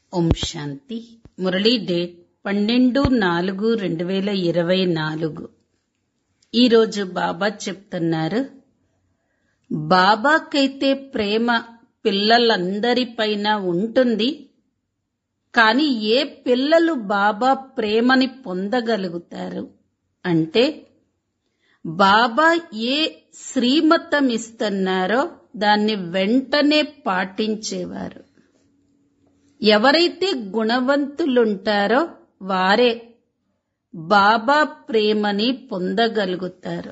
ఓం శాంతి Murali date పన్నెండు నాలుగు రెండు వేల ఇరవై నాలుగు ఈరోజు బాబా చెప్తున్నారు బాబాకైతే ప్రేమ పిల్లలందరిపైన ఉంటుంది కానీ ఏ పిల్లలు బాబా ప్రేమని పొందగలుగుతారు అంటే బాబా ఏ శ్రీమతం ఇస్తున్నారో దాన్ని వెంటనే పాటించేవారు ఎవరైతే గుణవంతులుంటారో వారే బాబా ప్రేమని పొందగలుగుతారు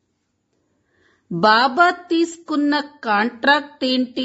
బాబా తీసుకున్న కాంట్రాక్ట్ ఏంటి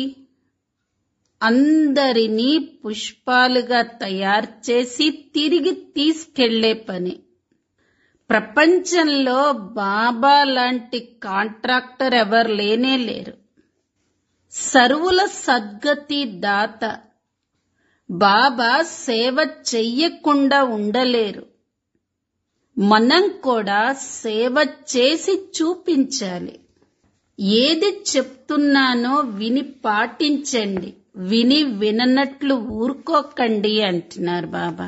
అందరినీ పుష్పాలుగా తయారు చేసి తిరిగి తీసుకెళ్లే పని ప్రపంచంలో బాబా లాంటి కాంట్రాక్టర్ ఎవరు లేనే లేరు సర్వుల సద్గతి దాత బాబా సేవ చెయ్యకుండా ఉండలేరు మనం కూడా సేవ చేసి చూపించాలి ఏది చెప్తున్నానో విని పాటించండి విని విననట్లు ఊరుకోకండి అంటున్నారు బాబా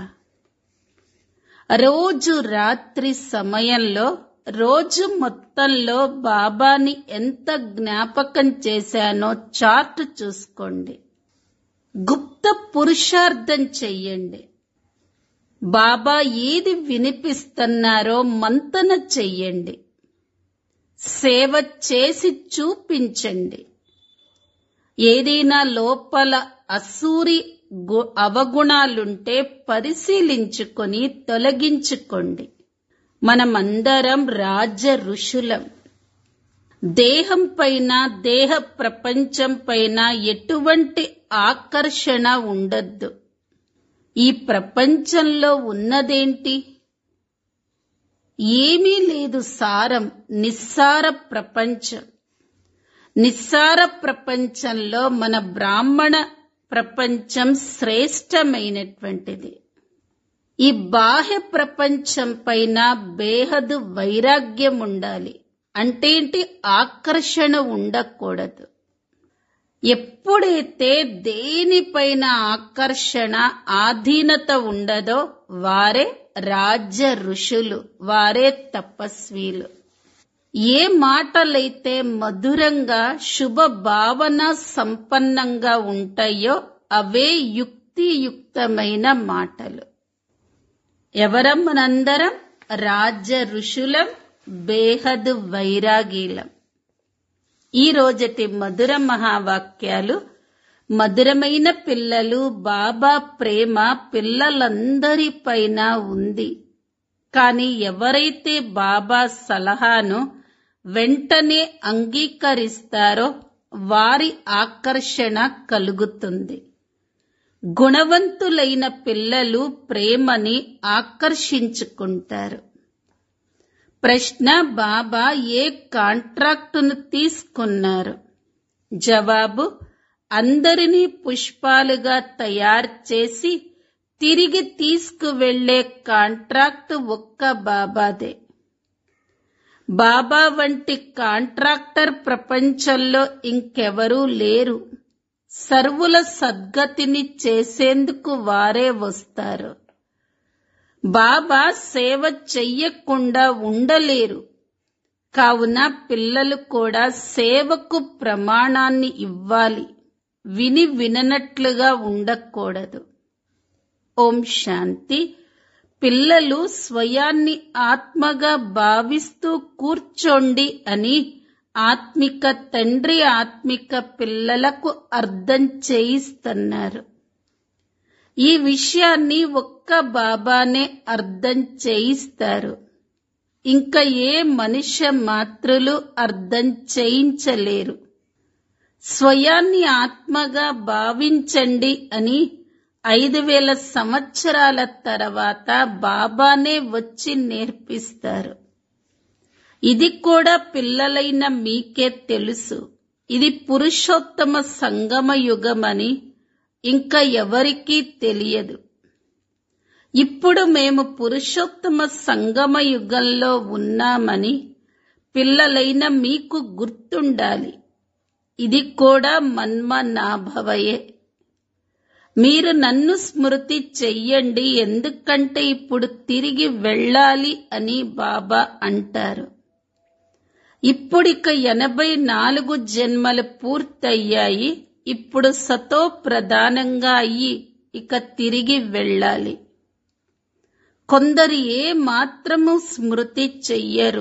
రోజు రాత్రి సమయంలో రోజు మొత్తంలో బాబాని ఎంత జ్ఞాపకం చేశానో చార్ట్ చూసుకోండి గుప్త పురుషార్థం చెయ్యండి బాబా ఏది వినిపిస్తున్నారో మంతన చెయ్యండి సేవ చేసి చూపించండి ఏదైనా లోపల అసూరి అవగుణాలుంటే పరిశీలించుకొని తొలగించుకోండి మనమందరం రాజ ఋషులం దేహం పైన దేహ ప్రపంచం పైన ఎటువంటి ఆకర్షణ ఉండద్దు ఈ ప్రపంచంలో ఉన్నదేంటి ఏమీ లేదు సారం నిస్సార ప్రపంచం నిస్సార ప్రపంచంలో మన బ్రాహ్మణ ప్రపంచం శ్రేష్టమైనటువంటిది ఈ బాహ్య ప్రపంచం పైన బేహదు వైరాగ్యం ఉండాలి అంటే ఏంటి ఆకర్షణ ఉండకూడదు ఎప్పుడైతే దేనిపైన ఆకర్షణ ఆధీనత ఉండదో వారే రాజ్య ఋషులు వారే తపస్వీలు ఏ మాటలైతే మధురంగా శుభ భావన సంపన్నంగా ఉంటాయో అవే యుక్తియుక్తమైన మాటలు ఎవరం మనందరం రాజ్య ఋషులం బేహద్ వైరాగీలం ఈ రోజటి మధుర మహావాక్యాలు మధురమైన పిల్లలు బాబా ప్రేమ పిల్లలందరిపైన ఉంది కానీ ఎవరైతే బాబా సలహాను వెంటనే అంగీకరిస్తారో వారి ఆకర్షణ కలుగుతుంది గుణవంతులైన పిల్లలు ప్రేమని ఆకర్షించుకుంటారు ప్రశ్న బాబా ఏ కాంట్రాక్టును తీసుకున్నారు జవాబు అందరినీ పుష్పాలుగా తయారు చేసి తిరిగి తీసుకువెళ్లే కాంట్రాక్ట్ ఒక్క బాబాదే బాబా వంటి కాంట్రాక్టర్ ప్రపంచంలో ఇంకెవరూ లేరు సర్వుల సద్గతిని చేసేందుకు వారే వస్తారు బాబా సేవ చెయ్యకుండా ఉండలేరు కావున పిల్లలు కూడా సేవకు ప్రమాణాన్ని ఇవ్వాలి విని విననట్లుగా ఉండకూడదు ఓం శాంతి పిల్లలు స్వయాన్ని ఆత్మగా భావిస్తూ కూర్చోండి అని ఆత్మిక తండ్రి ఆత్మిక పిల్లలకు అర్థం చేయిస్తున్నారు ఈ విషయాన్ని ఒక్క బాబానే అర్థం చేయిస్తారు ఇంకా ఏ మనుష్య మాత్రులు అర్థం చేయించలేరు స్వయాన్ని ఆత్మగా భావించండి అని ఐదు వేల సంవత్సరాల తర్వాత బాబానే వచ్చి నేర్పిస్తారు ఇది కూడా పిల్లలైన మీకే తెలుసు ఇది పురుషోత్తమ సంగమ యుగమని ఇంకా ఎవరికీ తెలియదు ఇప్పుడు మేము పురుషోత్తమ సంగమ యుగంలో ఉన్నామని పిల్లలైన మీకు గుర్తుండాలి ఇది కూడా మన్మనాభవయే మీరు నన్ను స్మృతి చెయ్యండి ఎందుకంటే ఇప్పుడు తిరిగి వెళ్ళాలి అని బాబా అంటారు ఇప్పుడిక ఎనభై నాలుగు జన్మలు పూర్తయ్యాయి ఇప్పుడు సతో ప్రధానంగా అయ్యి ఇక తిరిగి వెళ్ళాలి కొందరు ఏ మాత్రము స్మృతి చెయ్యరు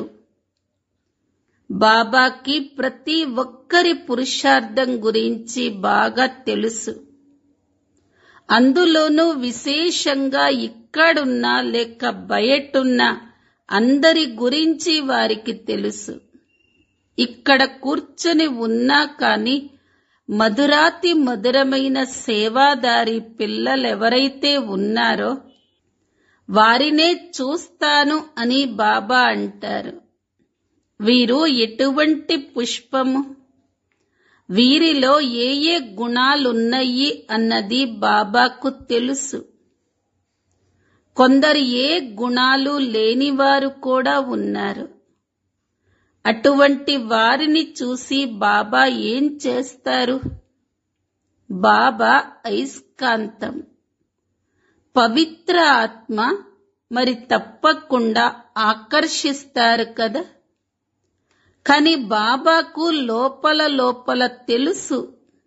బాబాకి ప్రతి ఒక్కరి పురుషార్థం గురించి బాగా తెలుసు అందులోనూ విశేషంగా ఇక్కడున్నా లేక బయటున్నా అందరి గురించి వారికి తెలుసు ఇక్కడ కూర్చొని ఉన్నా కాని మధురాతి మధురమైన సేవాదారి పిల్లలెవరైతే ఉన్నారో వారినే చూస్తాను అని బాబా అంటారు వీరు ఎటువంటి పుష్పము వీరిలో ఏ ఏ గుణాలున్నాయి అన్నది బాబాకు తెలుసు కొందరు ఏ గుణాలు లేనివారు కూడా ఉన్నారు అటువంటి వారిని చూసి బాబా ఏం చేస్తారు బాబా ఐస్కాంతం పవిత్ర ఆత్మ మరి తప్పకుండా ఆకర్షిస్తారు కదా కాని బాబాకు లోపల లోపల తెలుసు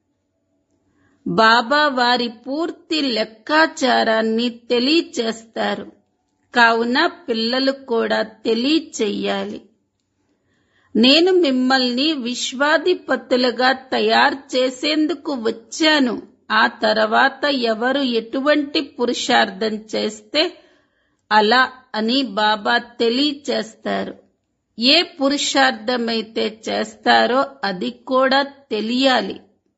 బాబా వారి పూర్తి లెక్కాచారాన్ని తెలియచేస్తారు కావున పిల్లలు కూడా తెలియచెయ్యాలి నేను మిమ్మల్ని విశ్వాధిపతులుగా తయారు చేసేందుకు వచ్చాను ఆ తర్వాత ఎవరు ఎటువంటి పురుషార్థం చేస్తే అలా అని బాబా తెలియచేస్తారు ఏ పురుషార్థమైతే చేస్తారో అది కూడా తెలియాలి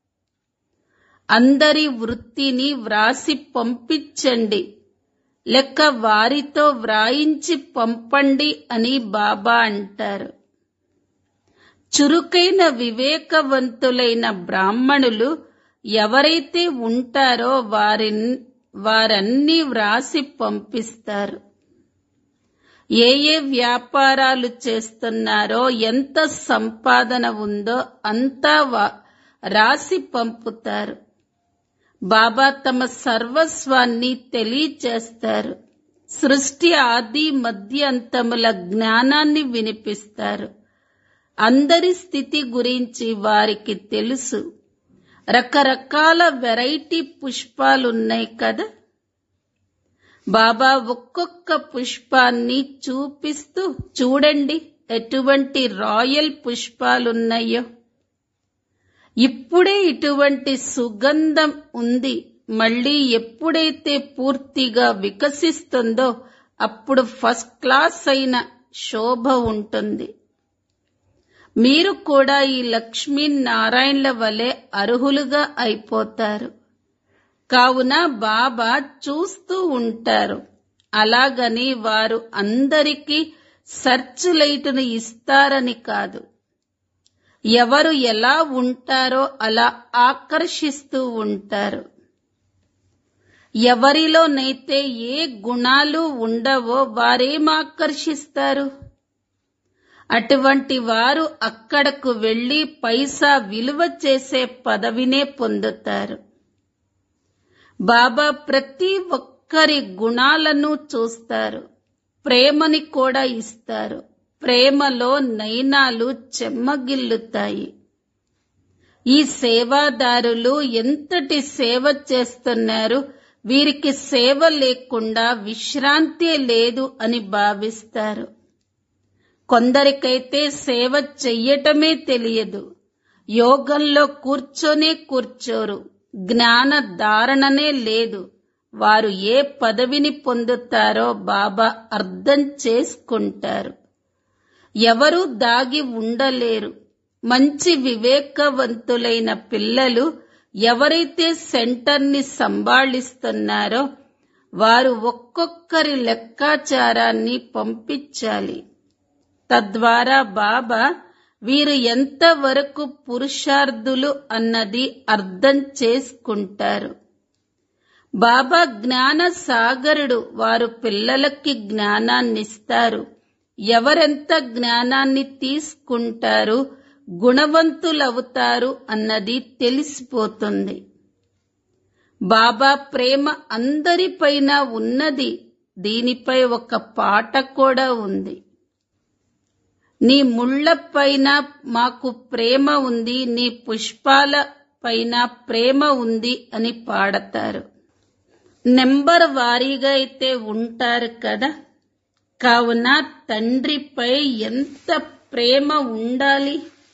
అందరి వృత్తిని వ్రాసి పంపించండి లెక్క వారితో వ్రాయించి పంపండి అని బాబా అంటారు చురుకైన వివేకవంతులైన బ్రాహ్మణులు ఎవరైతే ఉంటారో వారి వారన్నీ వ్రాసి పంపిస్తారు ఏ ఏ వ్యాపారాలు చేస్తున్నారో ఎంత సంపాదన ఉందో అంతా రాసి పంపుతారు బాబా తమ సర్వస్వాన్ని తెలియచేస్తారు సృష్టి ఆది మధ్య అంతముల జ్ఞానాన్ని వినిపిస్తారు అందరి స్థితి గురించి వారికి తెలుసు రకరకాల వెరైటీ పుష్పాలున్నాయి కదా బాబా ఒక్కొక్క పుష్పాన్ని చూపిస్తూ చూడండి ఎటువంటి రాయల్ పుష్పాలున్నాయో ఇప్పుడే ఇటువంటి సుగంధం ఉంది మళ్ళీ ఎప్పుడైతే పూర్తిగా వికసిస్తుందో అప్పుడు ఫస్ట్ క్లాస్ అయిన శోభ ఉంటుంది మీరు కూడా ఈ లక్ష్మీ నారాయణల వలె అర్హులుగా అయిపోతారు కావున బాబా చూస్తూ ఉంటారు అలాగని వారు అందరికీ సర్చ్ లైటును ఇస్తారని కాదు ఎవరు ఎలా ఉంటారో అలా ఆకర్షిస్తూ ఉంటారు ఎవరిలోనైతే ఏ గుణాలు ఉండవో వారేం ఆకర్షిస్తారు అటువంటి వారు అక్కడకు వెళ్లి పైసా విలువ చేసే పదవినే పొందుతారు బాబా ప్రతి ఒక్కరి గుణాలను చూస్తారు ప్రేమని కూడా ఇస్తారు ప్రేమలో నయనాలు చెమ్మగిల్లుతాయి ఈ సేవాదారులు ఎంతటి సేవ చేస్తున్నారు వీరికి సేవ లేకుండా విశ్రాంతి లేదు అని భావిస్తారు కొందరికైతే సేవ చెయ్యటమే తెలియదు యోగంలో కూర్చొనే కూర్చోరు జ్ఞాన ధారణనే లేదు వారు ఏ పదవిని పొందుతారో బాబా అర్థం చేసుకుంటారు ఎవరు దాగి ఉండలేరు మంచి వివేకవంతులైన పిల్లలు ఎవరైతే సెంటర్ని సంభాళిస్తున్నారో వారు ఒక్కొక్కరి లెక్కాచారాన్ని పంపించాలి తద్వారా బాబా వీరు ఎంతవరకు పురుషార్థులు అన్నది అర్థం చేసుకుంటారు బాబా జ్ఞాన సాగరుడు వారు పిల్లలకి జ్ఞానాన్నిస్తారు ఎవరెంత జ్ఞానాన్ని తీసుకుంటారు గుణవంతులవుతారు అన్నది తెలిసిపోతుంది బాబా ప్రేమ అందరిపైన ఉన్నది దీనిపై ఒక పాట కూడా ఉంది నీ ముళ్ళ పైన మాకు ప్రేమ ఉంది నీ పుష్పాల పైన ప్రేమ ఉంది అని పాడతారు నెంబర్ వారీగా అయితే ఉంటారు కదా కావున తండ్రిపై ఎంత ప్రేమ ఉండాలి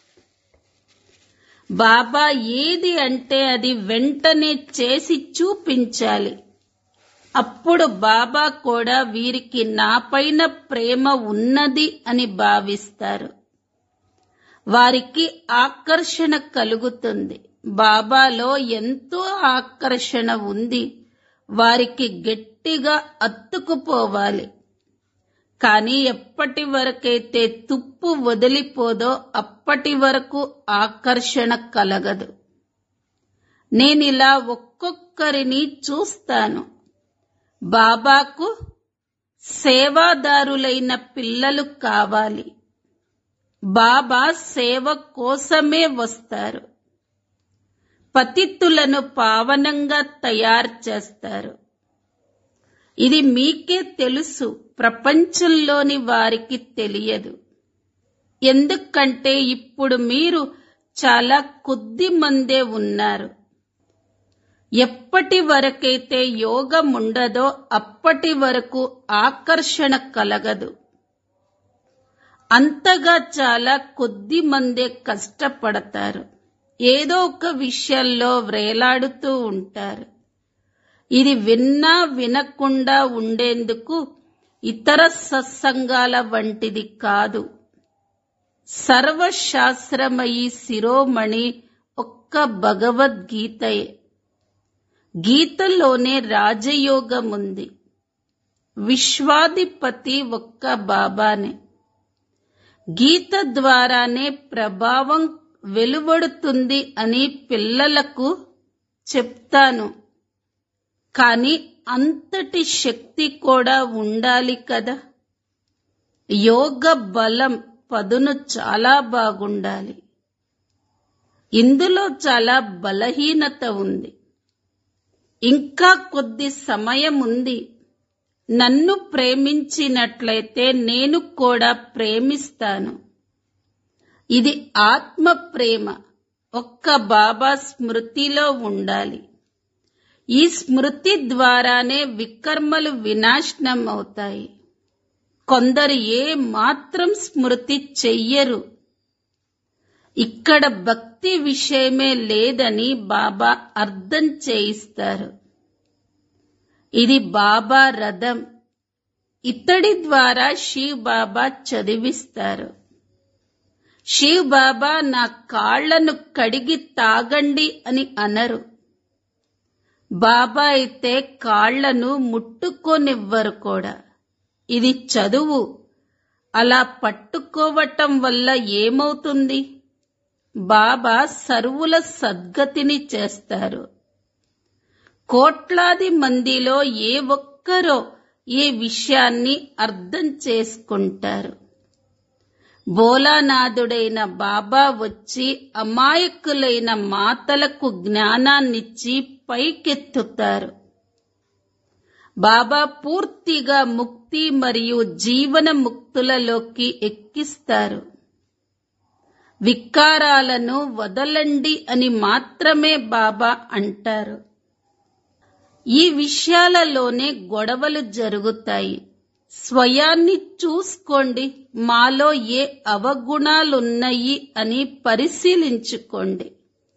బాబా ఏది అంటే అది వెంటనే చేసి చూపించాలి అప్పుడు బాబా కూడా వీరికి నాపైన ప్రేమ ఉన్నది అని భావిస్తారు వారికి ఆకర్షణ కలుగుతుంది బాబాలో ఎంతో ఆకర్షణ ఉంది వారికి గట్టిగా అత్తుకుపోవాలి కానీ ఎప్పటి వరకైతే తుప్పు వదిలిపోదో అప్పటి వరకు ఆకర్షణ కలగదు నేనిలా ఒక్కొక్కరిని చూస్తాను బాబాకు సేవాదారులైన పిల్లలు కావాలి బాబా సేవ కోసమే వస్తారు పతిత్తులను పావనంగా తయారు చేస్తారు ఇది మీకే తెలుసు ప్రపంచంలోని వారికి తెలియదు ఎందుకంటే ఇప్పుడు మీరు చాలా కొద్ది మందే ఉన్నారు ఎప్పటి వరకైతే యోగం ఉండదో అప్పటి వరకు ఆకర్షణ కలగదు అంతగా చాలా కొద్ది మందే కష్టపడతారు ఏదో ఒక విషయంలో వ్రేలాడుతూ ఉంటారు ఇది విన్నా వినకుండా ఉండేందుకు ఇతర సత్సంగాల వంటిది కాదు సర్వశాస్త్రమయి శిరోమణి ఒక్క భగవద్గీతయే గీతలోనే రాజయోగం ఉంది విశ్వాధిపతి ఒక్క బాబానే గీత ద్వారానే ప్రభావం వెలువడుతుంది అని పిల్లలకు చెప్తాను కానీ అంతటి శక్తి కూడా ఉండాలి కదా యోగ బలం పదును చాలా బాగుండాలి ఇందులో చాలా బలహీనత ఉంది ఇంకా కొద్ది సమయం ఉంది నన్ను ప్రేమించినట్లయితే నేను కూడా ప్రేమిస్తాను ఇది ఆత్మ ప్రేమ ఒక్క బాబా స్మృతిలో ఉండాలి ఈ స్మృతి ద్వారానే వికర్మలు వినాశనం అవుతాయి కొందరు ఏ మాత్రం స్మృతి చెయ్యరు ఇక్కడ భక్తి విషయమే లేదని బాబా అర్థం చేయిస్తారు ఇది బాబా రథం ఇతడి ద్వారా శివ్ బాబా చదివిస్తారు శివ్ బాబా నా కాళ్లను కడిగి తాగండి అని అనరు బాబా అయితే కాళ్లను ముట్టుకోనివ్వరు కూడా ఇది చదువు అలా పట్టుకోవటం వల్ల ఏమవుతుంది బాబా సర్వుల సద్గతిని చేస్తారు కోట్లాది మందిలో ఏ ఒక్కరో ఈ విషయాన్ని అర్థం చేసుకుంటారు బోలానాథుడైన బాబా వచ్చి అమాయకులైన మాతలకు జ్ఞానాన్నిచ్చి పైకెత్తుతారు బాబా పూర్తిగా ముక్తి మరియు జీవన ముక్తులలోకి ఎక్కిస్తారు వికారాలను వదలండి అని మాత్రమే బాబా అంటారు ఈ విషయాలలోనే గొడవలు జరుగుతాయి స్వయాన్ని చూసుకోండి మాలో ఏ అవగుణాలున్నాయి అని పరిశీలించుకోండి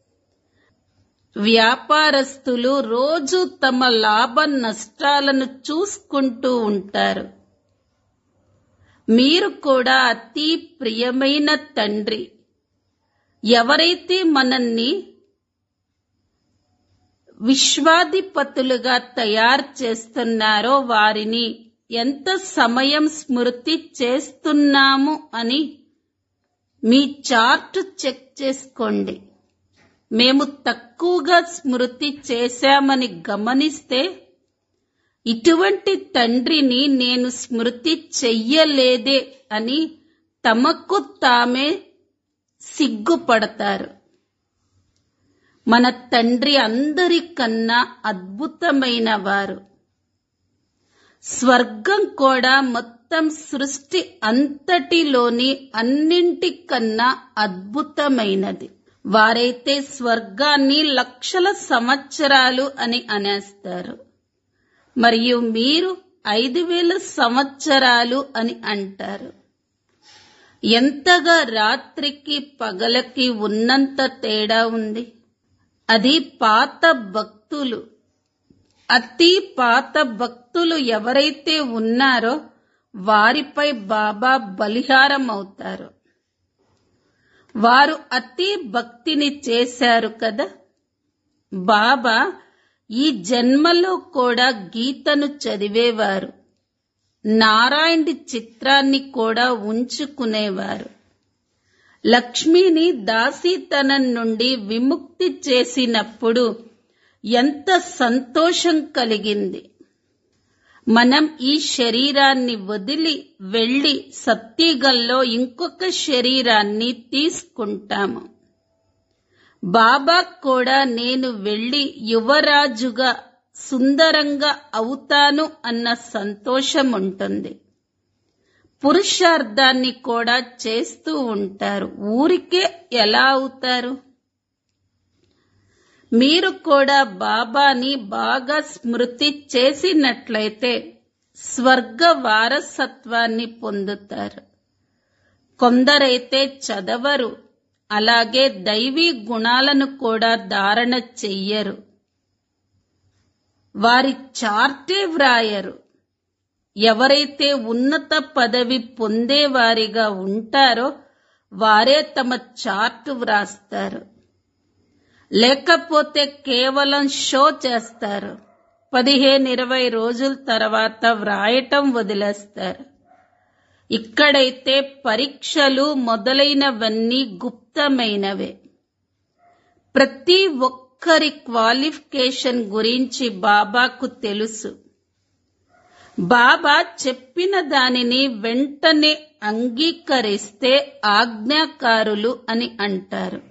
వ్యాపారస్తులు రోజు తమ లాభ నష్టాలను చూసుకుంటూ ఉంటారు మీరు కూడా అతి ప్రియమైన తండ్రి ఎవరైతే మనల్ని విశ్వాధిపతులుగా తయారు చేస్తున్నారో వారిని ఎంత సమయం స్మృతి చేస్తున్నాము అని మీ చార్ట్ చెక్ చేసుకోండి మేము తక్కువగా స్మృతి చేశామని గమనిస్తే ఇటువంటి తండ్రిని నేను స్మృతి చెయ్యలేదే అని తమకు తామే సిగ్గుపడతారు మన తండ్రి అందరికన్నా అద్భుతమైన వారు స్వర్గం కూడా మొత్తం సృష్టి అంతటిలోని అన్నింటికన్నా అద్భుతమైనది వారైతే స్వర్గాన్ని లక్షల సంవత్సరాలు అని అనేస్తారు మరియు మీరు ఐదు వేల సంవత్సరాలు అని అంటారు ఎంతగా రాత్రికి పగలకి ఉన్నంత తేడా ఉంది అది పాత భక్తులు అతి పాత భక్తులు ఎవరైతే ఉన్నారో వారిపై బాబా బలిహారం అవుతారు వారు అతి భక్తిని చేశారు కదా బాబా ఈ జన్మలో కూడా గీతను చదివేవారు నారాయణి చిత్రాన్ని కూడా ఉంచుకునేవారు లక్ష్మిని దాసీతనం నుండి విముక్తి చేసినప్పుడు ఎంత సంతోషం కలిగింది మనం ఈ శరీరాన్ని వదిలి వెళ్లి సత్తిగల్లో ఇంకొక శరీరాన్ని తీసుకుంటాము బాబా కూడా నేను వెళ్లి యువరాజుగా సుందరంగా అవుతాను అన్న సంతోషం ఉంటుంది పురుషార్థాన్ని కూడా చేస్తూ ఉంటారు ఊరికే ఎలా అవుతారు మీరు కూడా బాబాని బాగా స్మృతి చేసినట్లయితే స్వర్గ వారసత్వాన్ని పొందుతారు కొందరైతే చదవరు అలాగే దైవీ గుణాలను కూడా ధారణ చెయ్యరు వారి చార్టే వ్రాయరు ఎవరైతే ఉన్నత పదవి పొందేవారిగా ఉంటారో వారే తమ చార్టు వ్రాస్తారు లేకపోతే కేవలం షో చేస్తారు పదిహేను ఇరవై రోజుల తర్వాత వ్రాయటం వదిలేస్తారు ఇక్కడైతే పరీక్షలు మొదలైనవన్నీ గుప్తమైనవే ప్రతి ఒక్కరి క్వాలిఫికేషన్ గురించి బాబాకు తెలుసు బాబా చెప్పిన దానిని వెంటనే అంగీకరిస్తే ఆజ్ఞాకారులు అని అంటారు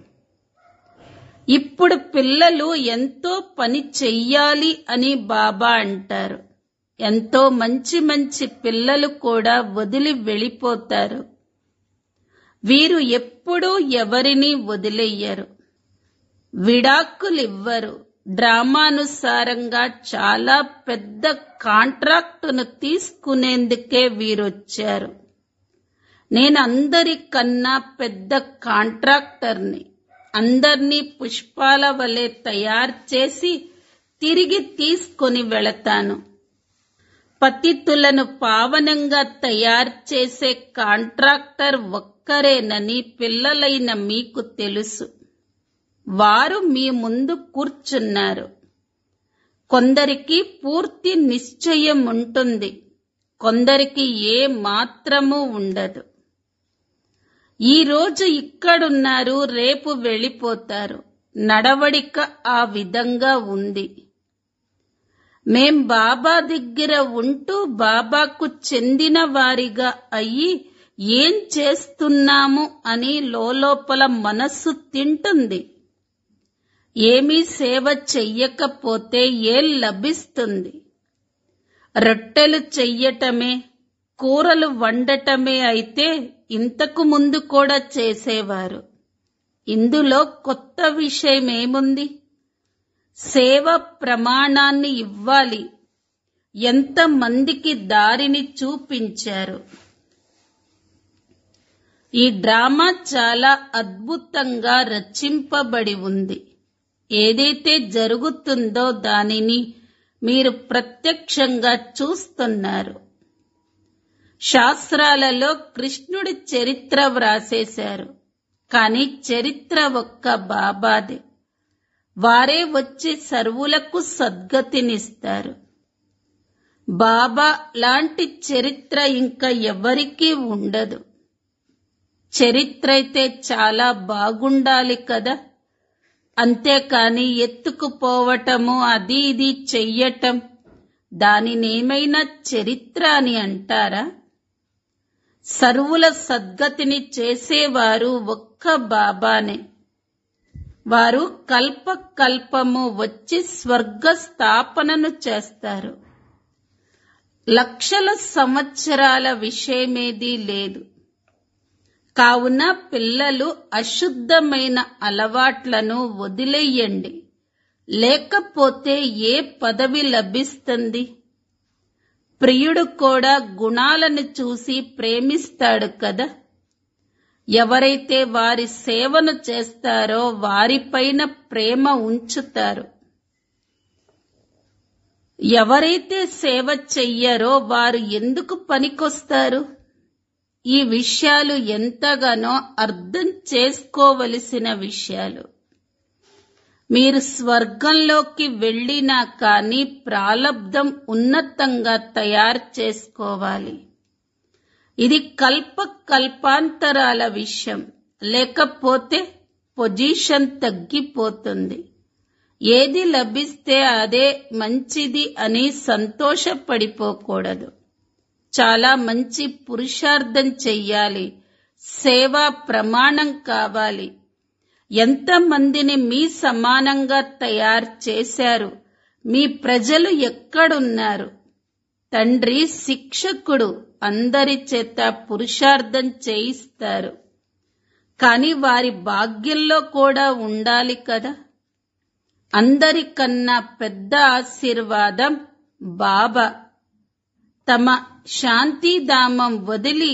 ఇప్పుడు పిల్లలు ఎంతో పని చెయ్యాలి అని బాబా అంటారు ఎంతో మంచి మంచి పిల్లలు కూడా వదిలి వెళ్ళిపోతారు వీరు ఎప్పుడూ ఎవరిని వదిలేయ్యరు విడాకులివ్వరు డ్రామానుసారంగా చాలా పెద్ద కాంట్రాక్టును తీసుకునేందుకే వీరొచ్చారు నేను అందరికన్నా పెద్ద కాంట్రాక్టర్ని అందర్నీ పుష్పాల వలె తయారు చేసి తిరిగి తీసుకొని వెళతాను పతితులను పావనంగా తయారు చేసే కాంట్రాక్టర్ ఒక్కరేనని పిల్లలైన మీకు తెలుసు వారు మీ ముందు కూర్చున్నారు కొందరికి పూర్తి నిశ్చయం ఉంటుంది కొందరికి ఏ మాత్రము ఉండదు ఈ రోజు ఇక్కడున్నారు రేపు వెళ్ళిపోతారు నడవడిక ఆ విధంగా ఉంది మేం బాబా దగ్గర ఉంటూ బాబాకు చెందిన వారిగా అయ్యి ఏం చేస్తున్నాము అని లోపల మనస్సు తింటుంది ఏమీ సేవ చెయ్యకపోతే ఏం లభిస్తుంది రొట్టెలు చెయ్యటమే కూరలు వండటమే అయితే ఇంతకు ముందు కూడా చేసేవారు ఇందులో కొత్త విషయం ఏముంది సేవ ప్రమాణాన్ని ఇవ్వాలి ఎంత మందికి దారిని చూపించారు ఈ డ్రామా చాలా అద్భుతంగా రచింపబడి ఉంది ఏదైతే జరుగుతుందో దానిని మీరు ప్రత్యక్షంగా చూస్తున్నారు శాస్త్రాలలో కృష్ణుడి చరిత్ర వ్రాసేశారు కాని చరిత్ర ఒక్క బాబాదే వారే వచ్చి సర్వులకు సద్గతినిస్తారు బాబా లాంటి చరిత్ర ఇంకా ఎవరికీ ఉండదు చరిత్ర అయితే చాలా బాగుండాలి కదా అంతేకాని ఎత్తుకుపోవటము అది ఇది చెయ్యటం దానినేమైనా చరిత్ర అని అంటారా సర్వుల సద్గతిని చేసేవారు ఒక్క బాబానే వారు కల్ప కల్పము వచ్చి స్వర్గ స్థాపనను చేస్తారు లక్షల సంవత్సరాల విషయమేదీ లేదు కావున పిల్లలు అశుద్ధమైన అలవాట్లను వదిలేయండి లేకపోతే ఏ పదవి లభిస్తుంది ప్రియుడు కూడా గుణాలను చూసి ప్రేమిస్తాడు కదా ఎవరైతే వారి సేవను చేస్తారో వారిపైన ప్రేమ ఉంచుతారు ఎవరైతే సేవ చెయ్యరో వారు ఎందుకు పనికొస్తారు ఈ విషయాలు ఎంతగానో అర్థం చేసుకోవలసిన విషయాలు మీరు స్వర్గంలోకి వెళ్ళినా కానీ ప్రాలబ్ధం ఉన్నతంగా తయారు చేసుకోవాలి ఇది కల్ప కల్పాంతరాల విషయం లేకపోతే పొజిషన్ తగ్గిపోతుంది ఏది లభిస్తే అదే మంచిది అని సంతోషపడిపోకూడదు చాలా మంచి పురుషార్థం చెయ్యాలి సేవా ప్రమాణం కావాలి ఎంతమందిని మీ సమానంగా తయారు చేశారు మీ ప్రజలు ఎక్కడున్నారు తండ్రి శిక్షకుడు అందరి చేత పురుషార్థం చేయిస్తారు కాని వారి భాగ్యంలో కూడా ఉండాలి కదా అందరికన్నా పెద్ద ఆశీర్వాదం బాబా తమ శాంతిధామం వదిలి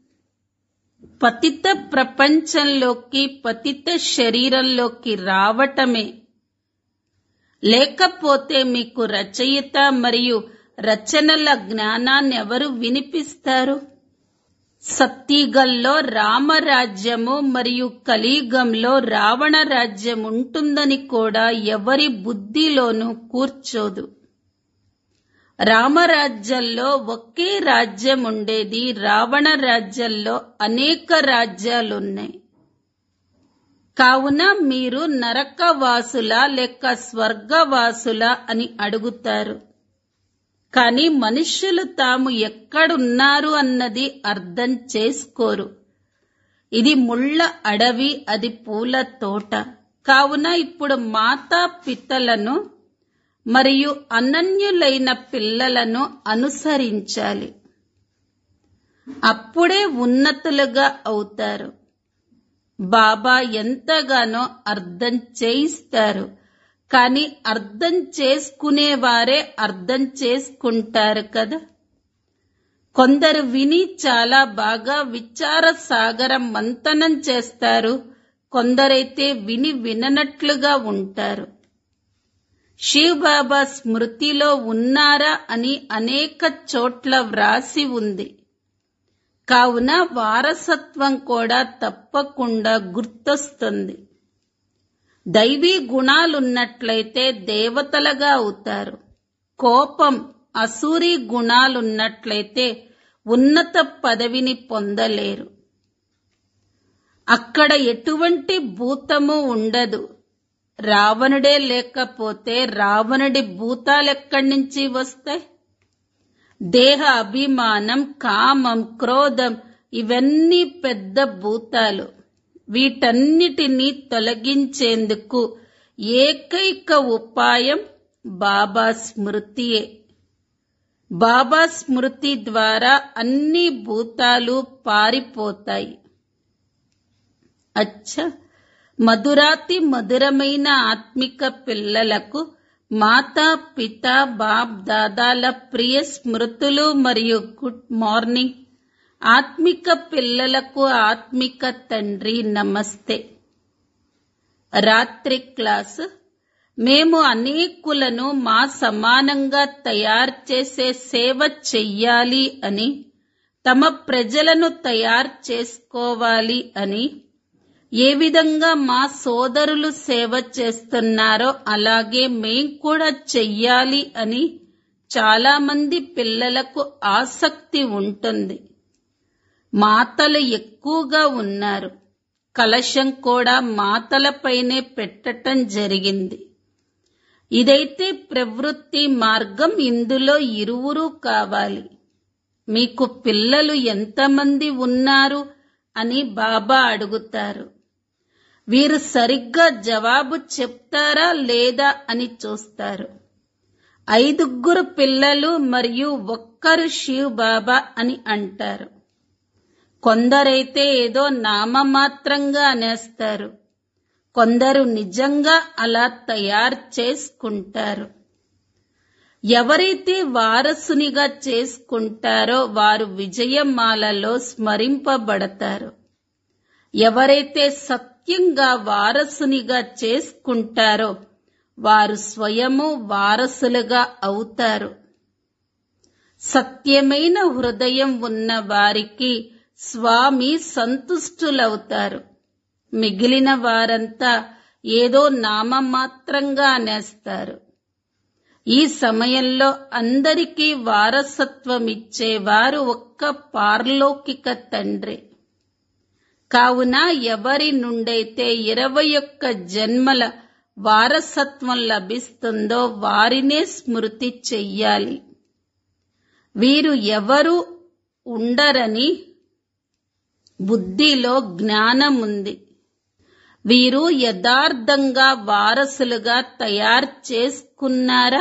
పతిత ప్రపంచంలోకి పతిత శరీరంలోకి రావటమే లేకపోతే మీకు రచయిత మరియు రచనల జ్ఞానాన్ని ఎవరు వినిపిస్తారు సత్తిగల్లో రామరాజ్యము మరియు కలియుగంలో రావణ రాజ్యం ఉంటుందని కూడా ఎవరి బుద్ధిలోనూ కూర్చోదు రామరాజ్యంలో ఒకే రాజ్యం ఉండేది రావణ రాజ్యంలో అనేక రాజ్యాలున్నాయి కావున మీరు నరకవాసుల లేక స్వర్గవాసుల అని అడుగుతారు కానీ మనుష్యులు తాము ఎక్కడున్నారు అన్నది అర్థం చేసుకోరు ఇది ముళ్ళ అడవి అది పూల తోట కావున ఇప్పుడు మాతా పితలను మరియు అనన్యులైన పిల్లలను అనుసరించాలి అప్పుడే ఉన్నతులుగా అవుతారు బాబా ఎంతగానో అర్థం చేయిస్తారు కానీ అర్థం చేసుకునేవారే అర్థం చేసుకుంటారు కదా కొందరు విని చాలా బాగా విచార సాగరం మంతనం చేస్తారు కొందరైతే విని విననట్లుగా ఉంటారు శివ్ బాబా స్మృతిలో ఉన్నారా అని అనేక చోట్ల వ్రాసి ఉంది కావున వారసత్వం కూడా తప్పకుండా గుర్తొస్తుంది దైవీ గుణాలున్నట్లయితే దేవతలుగా అవుతారు కోపం అసూరి గుణాలున్నట్లయితే ఉన్నత పదవిని పొందలేరు అక్కడ ఎటువంటి భూతము ఉండదు రావణుడే లేకపోతే రావణుడి భూతాలెక్కడి నుంచి వస్తాయి దేహ అభిమానం కామం క్రోధం ఇవన్నీ పెద్ద భూతాలు వీటన్నిటినీ తొలగించేందుకు ఏకైక ఉపాయం బాబా స్మృతియే బాబా స్మృతి ద్వారా అన్ని భూతాలు పారిపోతాయి అచ్చా మధురాతి మధురమైన ఆత్మిక పిల్లలకు మాతా పిత బాప్ దాదాల ప్రియ స్మృతులు మరియు గుడ్ మార్నింగ్ ఆత్మిక పిల్లలకు ఆత్మిక తండ్రి నమస్తే రాత్రి క్లాసు మేము అనేకులను మా సమానంగా తయారు చేసే సేవ చెయ్యాలి అని తమ ప్రజలను తయారు చేసుకోవాలి అని ఏ విధంగా మా సోదరులు సేవ చేస్తున్నారో అలాగే మేం కూడా చెయ్యాలి అని చాలా మంది పిల్లలకు ఆసక్తి ఉంటుంది మాతలు ఎక్కువగా ఉన్నారు కలశం కూడా మాతలపైనే పెట్టటం జరిగింది ఇదైతే ప్రవృత్తి మార్గం ఇందులో ఇరువురు కావాలి మీకు పిల్లలు ఎంతమంది ఉన్నారు అని బాబా అడుగుతారు వీరు సరిగ్గా జవాబు చెప్తారా లేదా అని చూస్తారు ఐదుగురు పిల్లలు మరియు ఒక్కరు శివ్ బాబా అని అంటారు కొందరైతే ఏదో నామమాత్రంగా అనేస్తారు కొందరు నిజంగా అలా తయారు చేసుకుంటారు ఎవరైతే వారసునిగా చేసుకుంటారో వారు విజయమాలలో స్మరింపబడతారు ఎవరైతే సత్యంగా వారసునిగా చేసుకుంటారో వారు స్వయము వారసులుగా అవుతారు సత్యమైన హృదయం ఉన్న వారికి స్వామి సంతుష్టులవుతారు మిగిలిన వారంతా ఏదో నామమాత్రంగా అనేస్తారు ఈ సమయంలో అందరికీ వారసత్వం ఇచ్చేవారు ఒక్క పార్లౌకిక తండ్రి కావున ఎవరి నుండైతే ఇరవై ఒక్క జన్మల వారసత్వం లభిస్తుందో వారినే స్మృతి చెయ్యాలి వీరు ఎవరు ఉండరని బుద్ధిలో జ్ఞానముంది వీరు యథార్థంగా వారసులుగా తయారు చేసుకున్నారా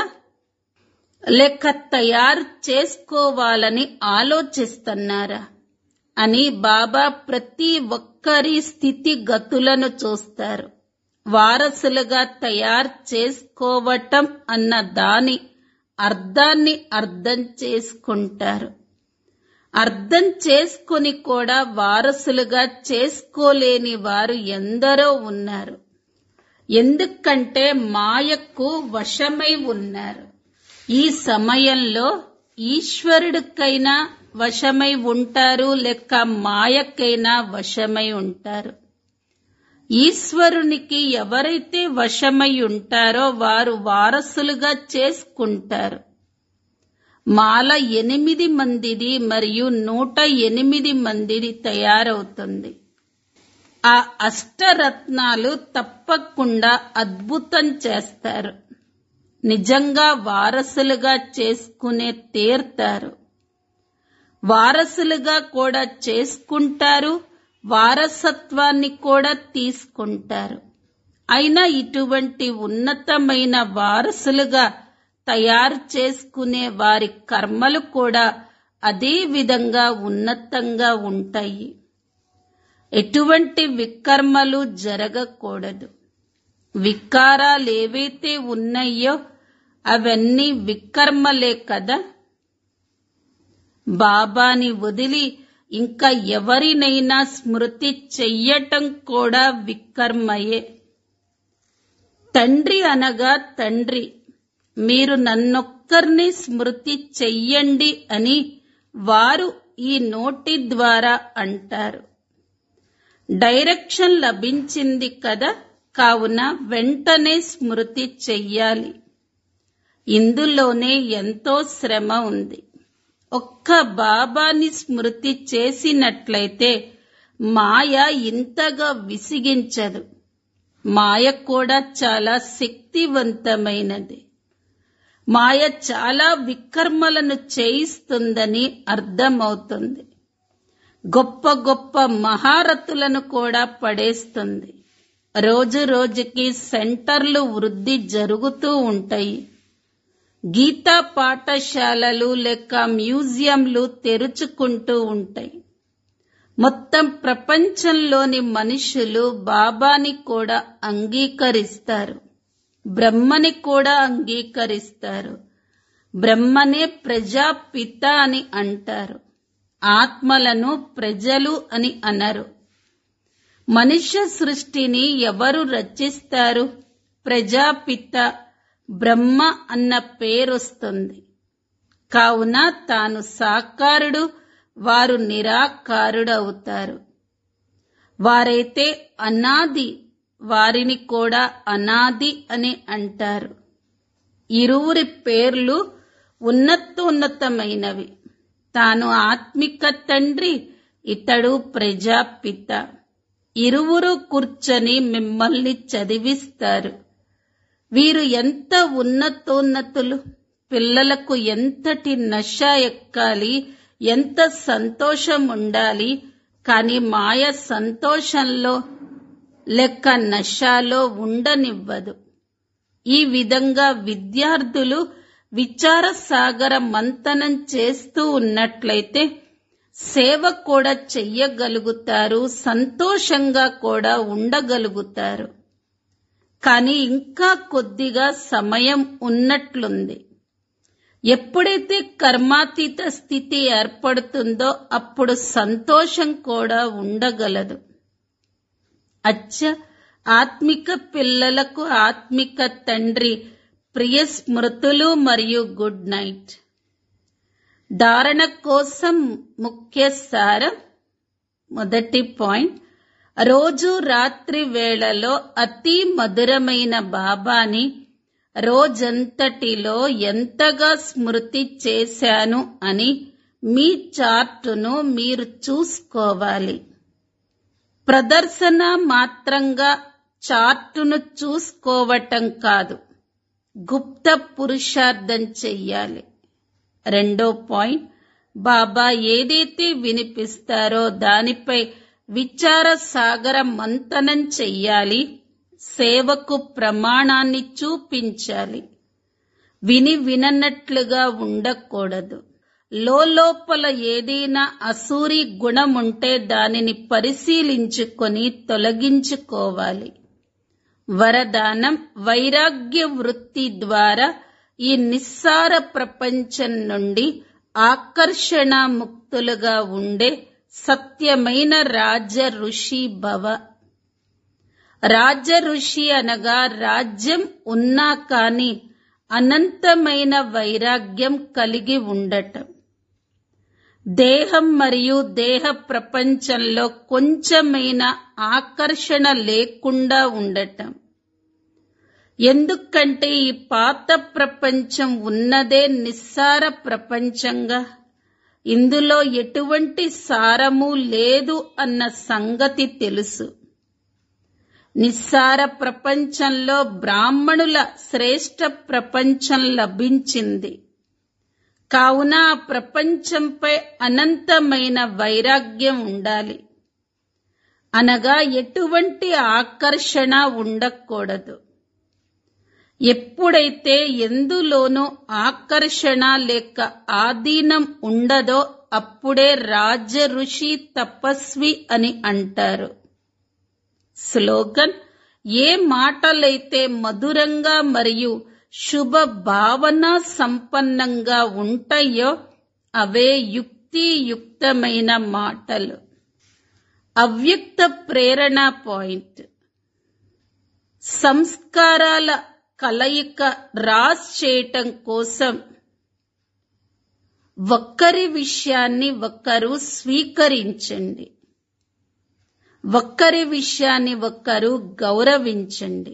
లేక తయారు చేసుకోవాలని ఆలోచిస్తున్నారా అని బాబా ప్రతి ఒక్కరి స్థితిగతులను చూస్తారు వారసులుగా తయారు చేసుకోవటం అన్న దాని అర్థాన్ని అర్థం చేసుకుంటారు అర్థం చేసుకుని కూడా వారసులుగా చేసుకోలేని వారు ఎందరో ఉన్నారు ఎందుకంటే మాయకు వశమై ఉన్నారు ఈ సమయంలో ఈశ్వరుడికైనా వశమై ఉంటారు లేక మాయకైనా వశమై ఉంటారు ఈశ్వరునికి ఎవరైతే వశమై ఉంటారో వారు వారసులుగా చేసుకుంటారు మాల ఎనిమిది మందిది మరియు నూట ఎనిమిది మందిది తయారవుతుంది ఆ అష్టరత్నాలు తప్పకుండా అద్భుతం చేస్తారు నిజంగా వారసులుగా చేసుకునే తీర్తారు వారసులుగా కూడా చేసుకుంటారు వారసత్వాన్ని కూడా తీసుకుంటారు అయినా ఇటువంటి ఉన్నతమైన వారసులుగా తయారు చేసుకునే వారి కర్మలు కూడా అదే విధంగా ఉన్నతంగా ఉంటాయి ఎటువంటి వికర్మలు జరగకూడదు వికారాలు ఏవైతే ఉన్నాయో అవన్నీ వికర్మలే కదా బాబాని వదిలి ఇంకా ఎవరినైనా స్మృతి చెయ్యటం కూడా వికర్మయే తండ్రి అనగా తండ్రి మీరు నన్నొక్కరిని స్మృతి చెయ్యండి అని వారు ఈ నోటి ద్వారా అంటారు డైరెక్షన్ లభించింది కదా కావున వెంటనే స్మృతి చెయ్యాలి ఇందులోనే ఎంతో శ్రమ ఉంది ఒక్క బాబాని స్మృతి చేసినట్లయితే మాయ ఇంతగా విసిగించదు మాయ కూడా చాలా శక్తివంతమైనది మాయ చాలా వికర్మలను చేయిస్తుందని అర్థమవుతుంది గొప్ప గొప్ప మహారథులను కూడా పడేస్తుంది రోజు రోజుకి సెంటర్లు వృద్ధి జరుగుతూ ఉంటాయి గీతా పాఠశాలలు లేక మ్యూజియంలు తెరుచుకుంటూ ఉంటాయి మొత్తం ప్రపంచంలోని మనుషులు బాబాని కూడా అంగీకరిస్తారు బ్రహ్మని కూడా అంగీకరిస్తారు బ్రహ్మనే ప్రజాపిత అని అంటారు ఆత్మలను ప్రజలు అని అనరు మనుష్య సృష్టిని ఎవరు రచిస్తారు ప్రజాపిత బ్రహ్మ అన్న పేరొస్తుంది కావున తాను సాకారుడు వారు నిరాకారుడు అవుతారు వారైతే అనాది వారిని కూడా అనాది అని అంటారు ఇరువురి పేర్లు ఉన్నతోన్నతమైనవి తాను ఆత్మిక తండ్రి ఇతడు ప్రజాపిత ఇరువురు కూర్చొని మిమ్మల్ని చదివిస్తారు వీరు ఎంత ఉన్నతోన్నతులు పిల్లలకు ఎంతటి నష ఎక్కాలి ఎంత సంతోషం ఉండాలి కాని మాయ సంతోషంలో లెక్క నశాలో ఉండనివ్వదు ఈ విధంగా విద్యార్థులు విచార సాగర మంతనం చేస్తూ ఉన్నట్లయితే సేవ కూడా చెయ్యగలుగుతారు సంతోషంగా కూడా ఉండగలుగుతారు కానీ ఇంకా కొద్దిగా సమయం ఉన్నట్లుంది ఎప్పుడైతే కర్మాతీత స్థితి ఏర్పడుతుందో అప్పుడు సంతోషం కూడా ఉండగలదు అచ్చ ఆత్మిక పిల్లలకు ఆత్మిక తండ్రి ప్రియ స్మృతులు మరియు గుడ్ నైట్ ధారణ కోసం ముఖ్య సారం మొదటి పాయింట్ రోజు రాత్రి వేళలో అతి మధురమైన బాబాని రోజంతటిలో ఎంతగా స్మృతి చేశాను అని మీ చార్టును మీరు చూసుకోవాలి ప్రదర్శన మాత్రంగా చార్టును చూసుకోవటం కాదు గుప్త పురుషార్థం చెయ్యాలి రెండో పాయింట్ బాబా ఏదైతే వినిపిస్తారో దానిపై విచార సాగర మంతనం చెయ్యాలి సేవకు ప్రమాణాన్ని చూపించాలి విని విననట్లుగా ఉండకూడదు లోపల ఏదైనా అసూరి గుణముంటే దానిని పరిశీలించుకొని తొలగించుకోవాలి వరదానం వైరాగ్య వృత్తి ద్వారా ఈ నిస్సార ప్రపంచం నుండి ఆకర్షణ ముక్తులుగా ఉండే సత్యమైన రాజ ఋషి భవ రాజ ఋషి అనగా రాజ్యం ఉన్నా కాని అనంతమైన వైరాగ్యం కలిగి ఉండటం దేహం మరియు దేహ ప్రపంచంలో కొంచెమైన ఆకర్షణ లేకుండా ఉండటం ఎందుకంటే ఈ పాత ప్రపంచం ఉన్నదే నిస్సార ప్రపంచంగా ఇందులో ఎటువంటి సారము లేదు అన్న సంగతి తెలుసు నిస్సార ప్రపంచంలో బ్రాహ్మణుల శ్రేష్ట ప్రపంచం లభించింది కావున ఆ ప్రపంచంపై అనంతమైన వైరాగ్యం ఉండాలి అనగా ఎటువంటి ఆకర్షణ ఉండకూడదు ఎప్పుడైతే ఎందులోనూ ఆకర్షణ లేక ఆధీనం ఉండదో అప్పుడే రాజ ఋషి తపస్వి అని అంటారు స్లోగన్ ఏ మాటలైతే మధురంగా మరియు శుభ భావన సంపన్నంగా ఉంటాయో అవే యుక్తియుక్తమైన మాటలు అవ్యక్త ప్రేరణ పాయింట్ సంస్కారాల కలయిక రాస్ చేయటం కోసం ఒక్కరి విషయాన్ని ఒక్కరు స్వీకరించండి ఒక్కరి విషయాన్ని ఒక్కరు గౌరవించండి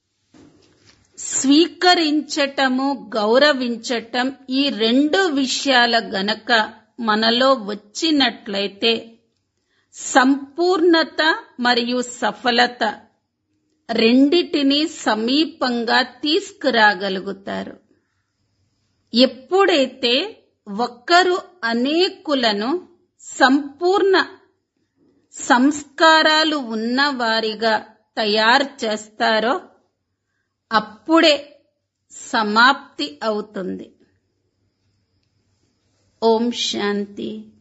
స్వీకరించటము గౌరవించటం ఈ రెండు విషయాల గనక మనలో వచ్చినట్లయితే సంపూర్ణత మరియు సఫలత రెండిటిని సమీపంగా తీసుకురాగలుగుతారు ఎప్పుడైతే ఒక్కరు అనేకులను సంపూర్ణ సంస్కారాలు ఉన్నవారిగా తయారు చేస్తారో అప్పుడే సమాప్తి అవుతుంది ఓం శాంతి